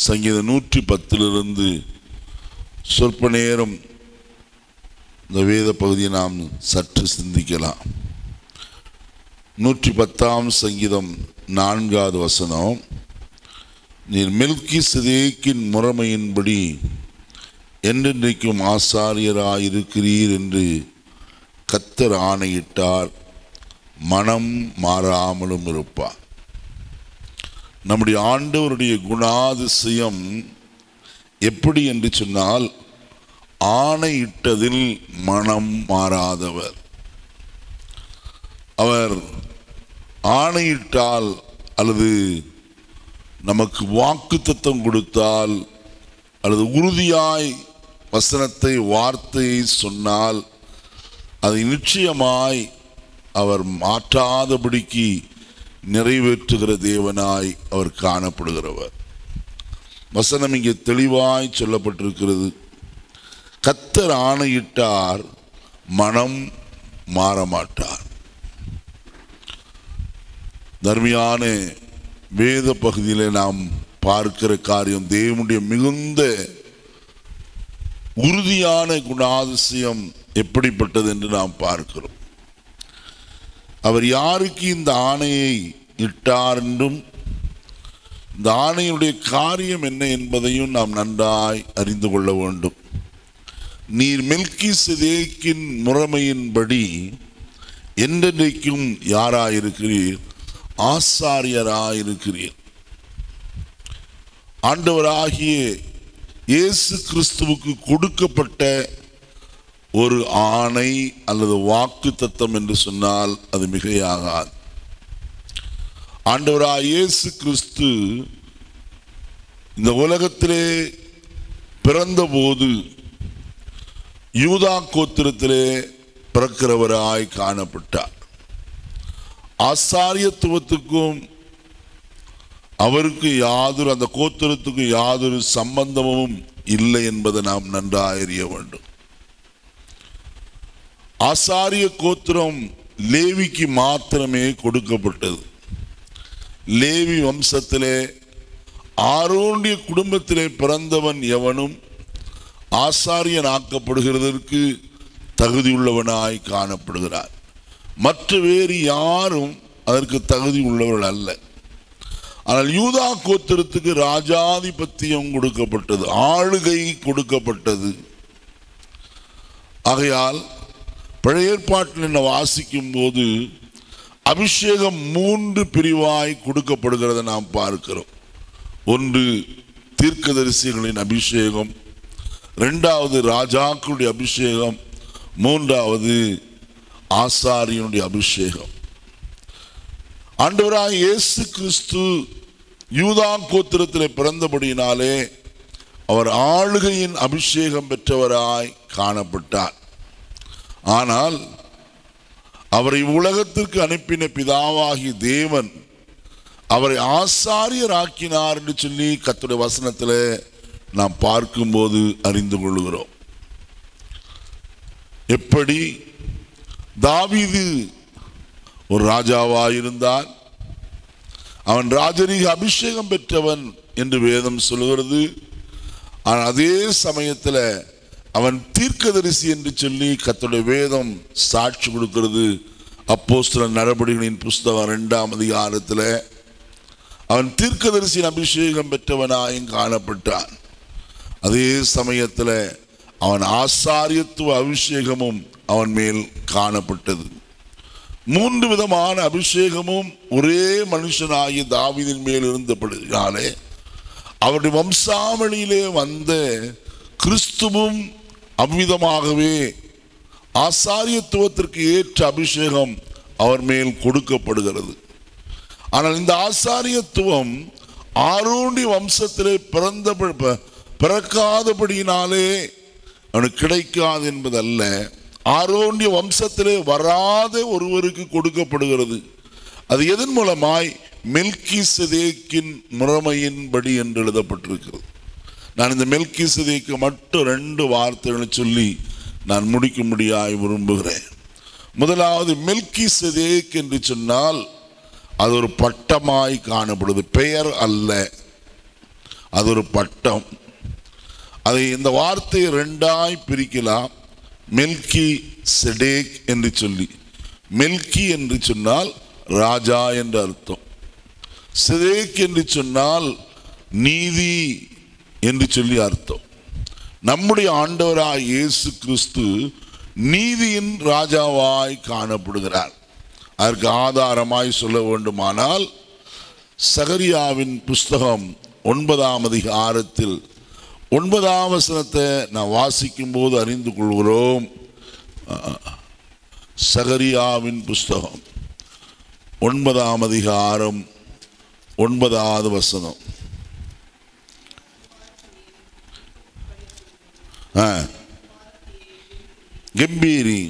சங்கீதம் நூற்றி பத்திலிருந்து சொற்ப நேரம் இந்த வேத பகுதியை நாம் சற்று சிந்திக்கலாம் நூற்றி பத்தாம் சங்கீதம் நான்காவது வசனம் நீர் மெல்கி சிதேக்கின் முறைமையின்படி என்றென்றைக்கும் ஆசாரியராயிருக்கிறீர் என்று கத்தர் ஆணையிட்டார் மனம் மாறாமலும் இருப்பார் நம்முடைய ஆண்டவருடைய குணாதிசயம் எப்படி என்று சொன்னால் ஆணையிட்டதில் மனம் மாறாதவர் அவர் ஆணையிட்டால் அல்லது நமக்கு வாக்குத்தத்தம் கொடுத்தால் அல்லது உறுதியாய் வசனத்தை வார்த்தையை சொன்னால் அதை நிச்சயமாய் அவர் மாற்றாதபடிக்கு நிறைவேற்றுகிற தேவனாய் அவர் காணப்படுகிறவர் வசனம் இங்கே தெளிவாய் சொல்லப்பட்டிருக்கிறது கத்தர் ஆணையிட்டார் மனம் மாறமாட்டார் தர்மியான வேத பகுதியில் நாம் பார்க்கிற காரியம் தேவனுடைய மிகுந்த உறுதியான குணாதிசயம் எப்படிப்பட்டது என்று நாம் பார்க்கிறோம் அவர் யாருக்கு இந்த ஆணையை இட்டார் என்றும் இந்த ஆணையுடைய காரியம் என்ன என்பதையும் நாம் நன்றாய் அறிந்து கொள்ள வேண்டும் நீர் மெல்கி சிதேக்கின் முறைமையின்படி என்றென்றைக்கும் யாராயிருக்கிறீர் ஆசாரியராயிருக்கிறீர் ஆண்டவராகிய இயேசு கிறிஸ்துவுக்கு கொடுக்கப்பட்ட ஒரு ஆணை அல்லது வாக்கு தத்தம் என்று சொன்னால் அது மிகையாகாது ஆண்டவராக இயேசு கிறிஸ்து இந்த உலகத்திலே பிறந்தபோது யூதா கோத்திரத்திலே பிறக்கிறவராய் காணப்பட்டார் ஆசாரியத்துவத்துக்கும் அவருக்கு யாதொரு அந்த கோத்திரத்துக்கு யாதொரு சம்பந்தமும் இல்லை என்பதை நாம் நன்றாக அறிய வேண்டும் ஆசாரிய கோத்திரம் லேவிக்கு மாத்திரமே கொடுக்கப்பட்டது லேவி வம்சத்திலே ஆரோண்டிய குடும்பத்திலே பிறந்தவன் எவனும் ஆசாரியன் ஆக்கப்படுகிறதற்கு தகுதியுள்ளவனாய் காணப்படுகிறார் மற்ற வேறு யாரும் அதற்கு தகுதி உள்ளவர்கள் அல்ல ஆனால் யூதா கோத்திரத்துக்கு ராஜாதிபத்தியம் கொடுக்கப்பட்டது ஆளுகை கொடுக்கப்பட்டது ஆகையால் பழைய ஏற்பாட்டில் என்ன வாசிக்கும் போது அபிஷேகம் மூன்று பிரிவாய் கொடுக்கப்படுகிறதை நாம் பார்க்கிறோம் ஒன்று தீர்க்கதரிசிகளின் அபிஷேகம் ரெண்டாவது ராஜாக்களுடைய அபிஷேகம் மூன்றாவது ஆசாரியனுடைய அபிஷேகம் ஆண்டவராய் இயேசு கிறிஸ்து யூதா கோத்திரத்தில் பிறந்தபடியினாலே அவர் ஆளுகையின் அபிஷேகம் பெற்றவராய் காணப்பட்டார் ஆனால் அவரை உலகத்திற்கு அனுப்பின பிதாவாகி தேவன் அவரை ஆசாரியராக்கினார் என்று சொல்லி கத்துடைய வசனத்தில் நாம் பார்க்கும்போது அறிந்து கொள்கிறோம் எப்படி தாவீது ஒரு ராஜாவாயிருந்தான் அவன் ராஜரீக அபிஷேகம் பெற்றவன் என்று வேதம் சொல்கிறது ஆனால் அதே சமயத்தில் அவன் தீர்க்கதரிசி என்று சொல்லி கத்தோடைய வேதம் சாட்சி கொடுக்கிறது அப்போஸ்தல நடவடிக்கைகளின் புஸ்தகம் ரெண்டாம் அதிகாரத்தில் அவன் தீர்க்கதரிசியின் அபிஷேகம் பெற்றவனாயும் காணப்பட்டான் அதே சமயத்தில் அவன் ஆசாரியத்துவ அபிஷேகமும் அவன் மேல் காணப்பட்டது மூன்று விதமான அபிஷேகமும் ஒரே மனுஷனாகிய தாவிதின் மேல் இருந்தபடினாலே அவருடைய வம்சாவளியிலே வந்த கிறிஸ்துவும் அவ்விதமாகவே ஆசாரியத்துவத்திற்கு ஏற்ற அபிஷேகம் அவர் மேல் கொடுக்கப்படுகிறது ஆனால் இந்த ஆசாரியத்துவம் ஆரோண்டி வம்சத்திலே பிறந்த பிறக்காதபடியினாலே அவனுக்கு கிடைக்காது என்பதல்ல ஆரோண்டிய வம்சத்திலே வராத ஒருவருக்கு கொடுக்கப்படுகிறது அது எதன் மூலமாய் மெல்கி சிதேக்கின் முறைமையின்படி என்று எழுதப்பட்டிருக்கிறது நான் இந்த மெல்கி சிதைக்கு மட்டும் ரெண்டு வார்த்தைகளை சொல்லி நான் முடிக்கும்படியாய் விரும்புகிறேன் முதலாவது மெல்கி சிதேக் என்று சொன்னால் அது ஒரு பட்டமாய் காணப்படுது பெயர் அல்ல அது ஒரு பட்டம் அதை இந்த வார்த்தையை ரெண்டாய் பிரிக்கலாம் மெல்கி செடேக் என்று சொல்லி மெல்கி என்று சொன்னால் ராஜா என்று அர்த்தம் செதேக் என்று சொன்னால் நீதி என்று சொல்லி அர்த்தம் நம்முடைய ஆண்டவராய் இயேசு கிறிஸ்து நீதியின் ராஜாவாய் காணப்படுகிறார் அதற்கு ஆதாரமாய் சொல்ல வேண்டுமானால் சகரியாவின் புஸ்தகம் ஒன்பதாம் அதிகாரத்தில் ஒன்பதாம் வசனத்தை நான் வாசிக்கும் போது அறிந்து கொள்கிறோம் அஹ், சகரியாவின் புஸ்தகம் ஒன்பதாம் அதிகாரம் ஒன்பதாவது வசனம் ஆ. கம்பீரி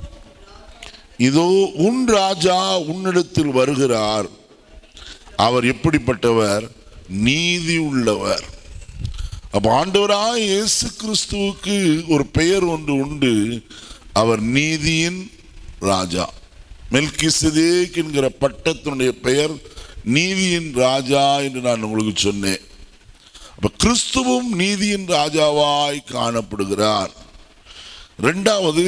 இதோ உன் ராஜா உன்னிடத்தில் வருகிறார் அவர் எப்படிப்பட்டவர் நீதி உள்ளவர் அப்ப ஆண்டவராய் இயேசு கிறிஸ்துவுக்கு ஒரு பெயர் ஒன்று உண்டு அவர் நீதியின் ராஜா மெல்கிசதேக் என்கிற பட்டத்தினுடைய பெயர் நீதியின் ராஜா என்று நான் உங்களுக்கு சொன்னேன் அப்ப கிறிஸ்துவும் நீதியின் ராஜாவாய் காணப்படுகிறார் இரண்டாவது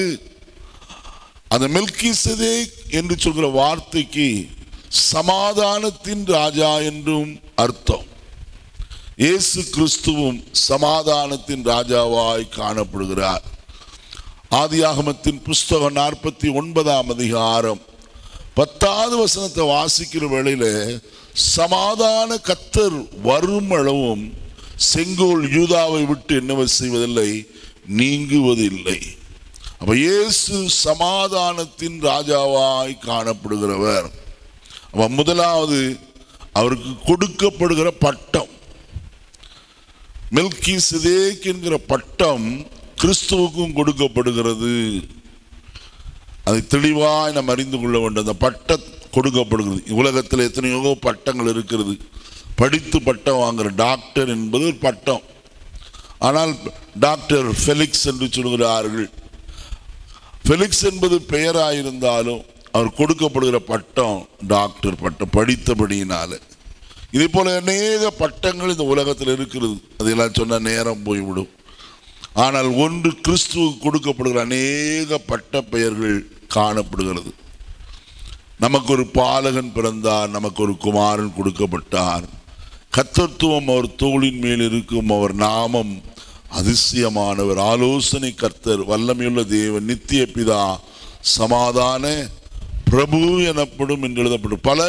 அந்த மெல்கிசதேக் என்று சொல்கிற வார்த்தைக்கு சமாதானத்தின் ராஜா என்றும் அர்த்தம் இயேசு கிறிஸ்துவும் சமாதானத்தின் ராஜாவாய் காணப்படுகிறார் ஆதியாகமத்தின் புஸ்தகம் நாற்பத்தி ஒன்பதாம் அதிகாரம் பத்தாவது வசனத்தை வாசிக்கிற வேளையில சமாதான கத்தர் வரும் அளவும் செங்கோல் யூதாவை விட்டு என்னவ செய்வதில்லை நீங்குவதில்லை அப்ப இயேசு சமாதானத்தின் ராஜாவாய் காணப்படுகிறவர் அப்ப முதலாவது அவருக்கு கொடுக்கப்படுகிற பட்டம் மெல்கி சிதேக் என்கிற பட்டம் கிறிஸ்துவுக்கும் கொடுக்கப்படுகிறது அதை தெளிவாய் நாம் அறிந்து கொள்ள வேண்டும் அந்த பட்டம் கொடுக்கப்படுகிறது உலகத்தில் எத்தனையோ பட்டங்கள் இருக்கிறது படித்து பட்டம் வாங்குற டாக்டர் என்பது ஒரு பட்டம் ஆனால் டாக்டர் ஃபெலிக்ஸ் என்று சொல்கிறார்கள் ஃபெலிக்ஸ் என்பது பெயராயிருந்தாலும் அவர் கொடுக்கப்படுகிற பட்டம் டாக்டர் பட்டம் படித்தபடியினால இதே போல அநேக பட்டங்கள் இந்த உலகத்தில் இருக்கிறது அதெல்லாம் சொன்ன நேரம் போய்விடும் ஆனால் ஒன்று கிறிஸ்துவுக்கு கொடுக்கப்படுகிற அநேக பட்ட பெயர்கள் காணப்படுகிறது நமக்கு ஒரு பாலகன் பிறந்தார் நமக்கு ஒரு குமாரன் கொடுக்கப்பட்டார் கத்தத்துவம் அவர் தோளின் மேல் இருக்கும் அவர் நாமம் அதிசயமானவர் ஆலோசனை கர்த்தர் வல்லமையுள்ள தேவன் நித்திய பிதா சமாதான பிரபு எனப்படும் என்று எழுதப்படும் பல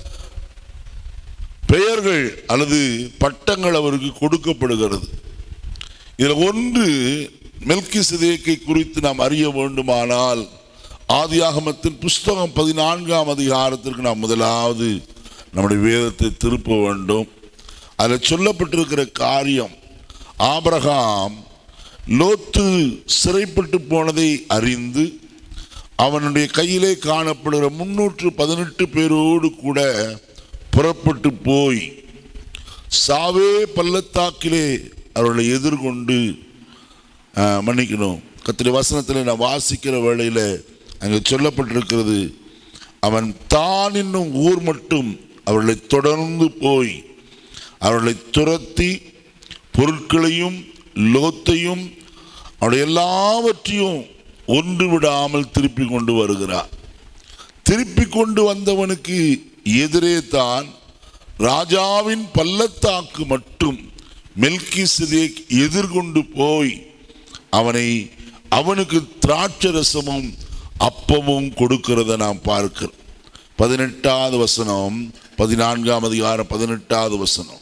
பெயர்கள் அல்லது பட்டங்கள் அவருக்கு கொடுக்கப்படுகிறது இதில் ஒன்று மெல்கி சிதேக்கை குறித்து நாம் அறிய வேண்டுமானால் ஆதியாகமத்தின் புஸ்தகம் பதினான்காம் அதிகாரத்திற்கு நாம் முதலாவது நம்முடைய வேதத்தை திருப்ப வேண்டும் அதில் சொல்லப்பட்டிருக்கிற காரியம் ஆபிரகாம் லோத்து சிறைப்பட்டு போனதை அறிந்து அவனுடைய கையிலே காணப்படுகிற முன்னூற்று பதினெட்டு பேரோடு கூட புறப்பட்டு போய் சாவே பள்ளத்தாக்கிலே அவர்களை எதிர்கொண்டு ஆ, மன்னிக்கணும் கத்திரி வசனத்தில் நான் வாசிக்கிற வேளையில் அங்கே சொல்லப்பட்டிருக்கிறது அவன் தான் இன்னும் ஊர் மட்டும் அவர்களை தொடர்ந்து போய் அவர்களை துரத்தி பொருட்களையும் லோத்தையும் அவருடைய எல்லாவற்றையும் ஒன்று விடாமல் திருப்பி கொண்டு வருகிறார் திருப்பி கொண்டு வந்தவனுக்கு எதிரே தான் ராஜாவின் பள்ளத்தாக்கு மட்டும் மெல்கி எதிர்கொண்டு போய் அவனை அவனுக்கு திராட்சரசமும் அப்பமும் கொடுக்கிறத நாம் பார்க்கிறோம் பதினெட்டாவது வசனம் பதினான்காம் அதிகாரம் பதினெட்டாவது வசனம்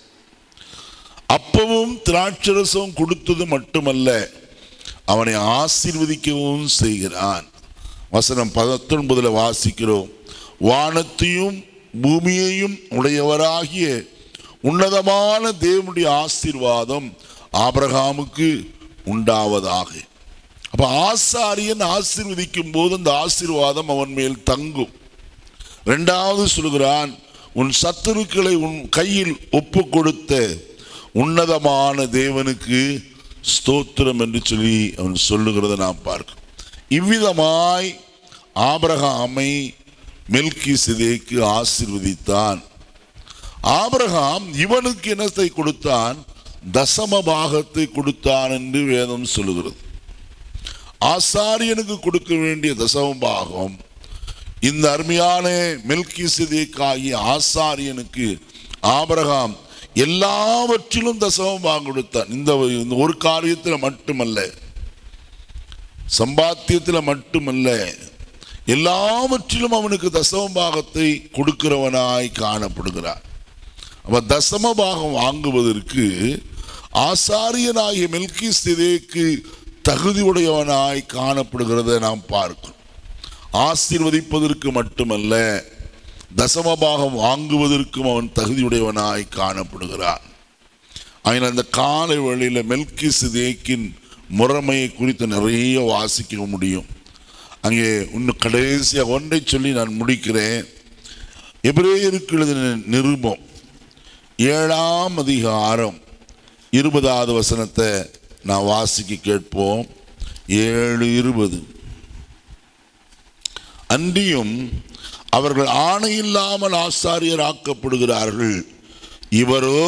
அப்பமும் திராட்சரசம் கொடுத்தது மட்டுமல்ல அவனை ஆசீர்வதிக்கவும் செய்கிறான் வசனம் பத்தொன்பதுல வாசிக்கிறோம் வானத்தையும் பூமியையும் உடையவராகிய உன்னதமான தேவனுடைய ஆசீர்வாதம் ஆபிரகாமுக்கு உண்டாவதாக அப்ப ஆசாரியன் ஆசீர்வதிக்கும் போது அந்த ஆசீர்வாதம் அவன் மேல் தங்கும் இரண்டாவது சொல்கிறான் உன் சத்துருக்களை உன் கையில் ஒப்பு கொடுத்த உன்னதமான தேவனுக்கு ஸ்தோத்திரம் என்று சொல்லி அவன் சொல்லுகிறத நாம் பார்க்கிறோம் இவ்விதமாய் ஆபிரகாமை மெல்கி சிதேக்கு ஆசீர்வதித்தான் ஆபிரகாம் இவனுக்கு என்னத்தை கொடுத்தான் தசம பாகத்தை கொடுத்தான் என்று வேதம் சொல்லுகிறது ஆசாரியனுக்கு கொடுக்க வேண்டிய தசம பாகம் இந்த அருமையான மெல்கிசதேக்காகிய ஆசாரியனுக்கு ஆபிரகாம் எல்லாவற்றிலும் தசம பாகம் கொடுத்தான் இந்த இந்த ஒரு காரியத்தில் மட்டுமல்ல சம்பாத்தியத்தில் மட்டுமல்ல எல்லாவற்றிலும் அவனுக்கு தசம பாகத்தை கொடுக்கிறவனாய் காணப்படுகிறார் அப்ப தசம பாகம் வாங்குவதற்கு ஆசாரியனாகிய மெல்கி சிதேக்கு தகுதியுடையவனாய் காணப்படுகிறதை நாம் பார்க்கிறோம் ஆசீர்வதிப்பதற்கு மட்டுமல்ல தசம பாகம் வாங்குவதற்கும் அவன் தகுதியுடையவனாய் காணப்படுகிறான் அதனால் அந்த காலை வேளையில் மெல்கி சிதேக்கின் முறைமையை குறித்து நிறைய வாசிக்க முடியும் அங்கே இன்னும் கடைசியாக ஒன்றை சொல்லி நான் முடிக்கிறேன் எபிரேயருக்கு எழுதின நிருபம் ஏழாம் அதிகாரம் இருபதாவது வசனத்தை நான் வாசிக்க கேட்போம் ஏழு இருபது அன்றியும் அவர்கள் ஆணையில்லாமல் ஆசாரியராக்கப்படுகிறார்கள் இவரோ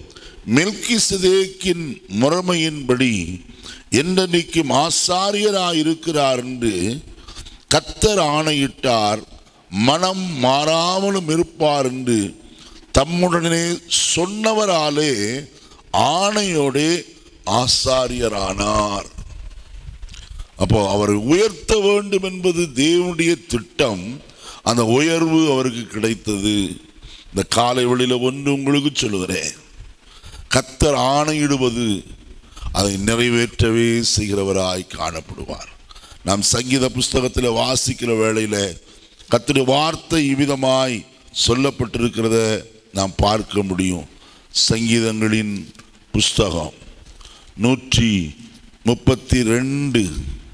மெல்கிசதேக்கின் முறைமையின்படி என்றென்றைக்கும் ஆசாரியராயிருக்கிறார் என்று கத்தர் ஆணையிட்டார் மனம் மாறாமலும் இருப்பார் என்று தம்முடனே சொன்னவராலே ஆணையோடே ஆசாரியரானார் அப்போ அவரை உயர்த்த வேண்டும் என்பது தேவனுடைய திட்டம் அந்த உயர்வு அவருக்கு கிடைத்தது இந்த காலை வழியில ஒன்று உங்களுக்கு சொல்லுகிறேன் கத்தர் ஆணையிடுவது அதை நிறைவேற்றவே செய்கிறவராய் காணப்படுவார் நாம் சங்கீத புஸ்தகத்தில் வாசிக்கிற வேளையில கத்தருடைய வார்த்தை இவ்விதமாய் சொல்லப்பட்டிருக்கிறத நாம் பார்க்க முடியும் சங்கீதங்களின் புஸ்தகம் நூற்றி முப்பத்தி ரெண்டு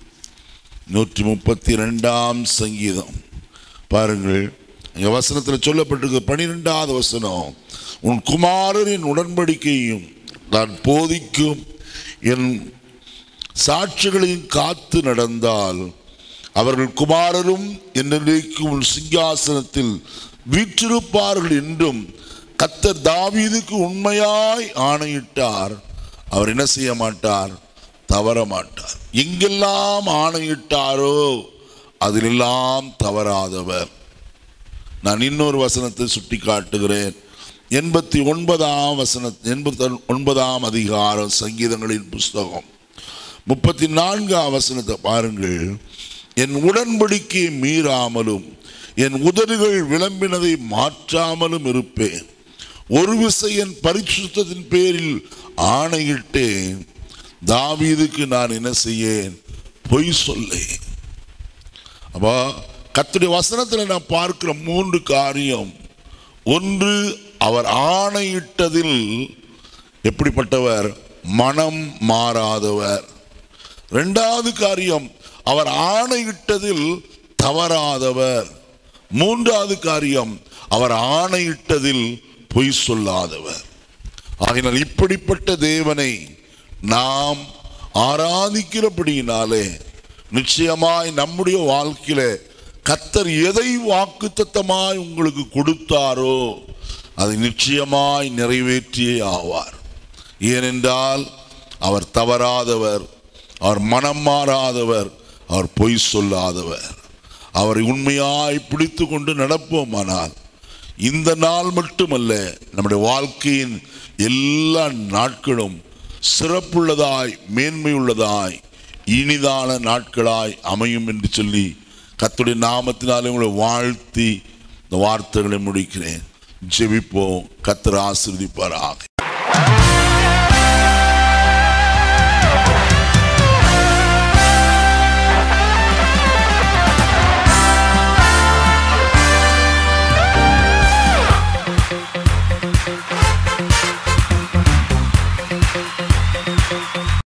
நூற்றி முப்பத்தி ரெண்டாம் சங்கீதம் பாருங்கள் இங்க வசனத்தில் சொல்லப்பட்டிருக்க பனிரெண்டாவது வசனம் உன் குமாரரின் உடன்படிக்கையும் நான் போதிக்கும் என் சாட்சிகளையும் காத்து நடந்தால் அவர்கள் குமாரரும் என்றைக்கும் உன் சிங்காசனத்தில் வீற்றிருப்பார்கள் என்றும் கத்தர் தாவீதுக்கு உண்மையாய் ஆணையிட்டார் அவர் என்ன செய்ய மாட்டார் தவற மாட்டார் எங்கெல்லாம் ஆணையிட்டாரோ அதிலெல்லாம் தவறாதவர் நான் இன்னொரு வசனத்தை சுட்டி காட்டுகிறேன் எண்பத்தி ஒன்பதாம் வசன எண்பத்தி ஒன்பதாம் அதிகாரம் சங்கீதங்களின் புஸ்தகம் முப்பத்தி நான்காம் வசனத்தை பாருங்கள் என் உடன்படிக்கையை மீறாமலும் என் உதடுகள் விளம்பினதை மாற்றாமலும் இருப்பேன் ஒரு விசை என் பரிசுத்தத்தின் பேரில் ஆணையிட்டேன் தாவீதுக்கு நான் என்ன செய்யேன் பொய் சொல்லேன் அப்போ கத்துடைய வசனத்தில் நான் பார்க்கிற மூன்று காரியம் ஒன்று அவர் ஆணையிட்டதில் எப்படிப்பட்டவர் மனம் மாறாதவர் ரெண்டாவது காரியம் அவர் ஆணையிட்டதில் தவறாதவர் மூன்றாவது காரியம் அவர் ஆணையிட்டதில் பொய் சொல்லாதவர் ஆகினால் இப்படிப்பட்ட தேவனை நாம் ஆராதிக்கிறபடியினாலே நிச்சயமாய் நம்முடைய வாழ்க்கையில கத்தர் எதை வாக்குத்தத்தமாய் உங்களுக்கு கொடுத்தாரோ அதை நிச்சயமாய் நிறைவேற்றியே ஆவார் ஏனென்றால் அவர் தவறாதவர் அவர் மனம் மாறாதவர் அவர் பொய் சொல்லாதவர் அவரை உண்மையாய் பிடித்து கொண்டு நடப்போமானால் இந்த நாள் மட்டுமல்ல நம்முடைய வாழ்க்கையின் எல்லா நாட்களும் சிறப்புள்ளதாய் மேன்மையுள்ளதாய் இனிதான நாட்களாய் அமையும் என்று சொல்லி கத்துடைய நாமத்தினாலே உங்களை வாழ்த்தி இந்த வார்த்தைகளை முடிக்கிறேன் ஜெபிப்போம் கத்தர் ஆசிர்வதிப்பாராக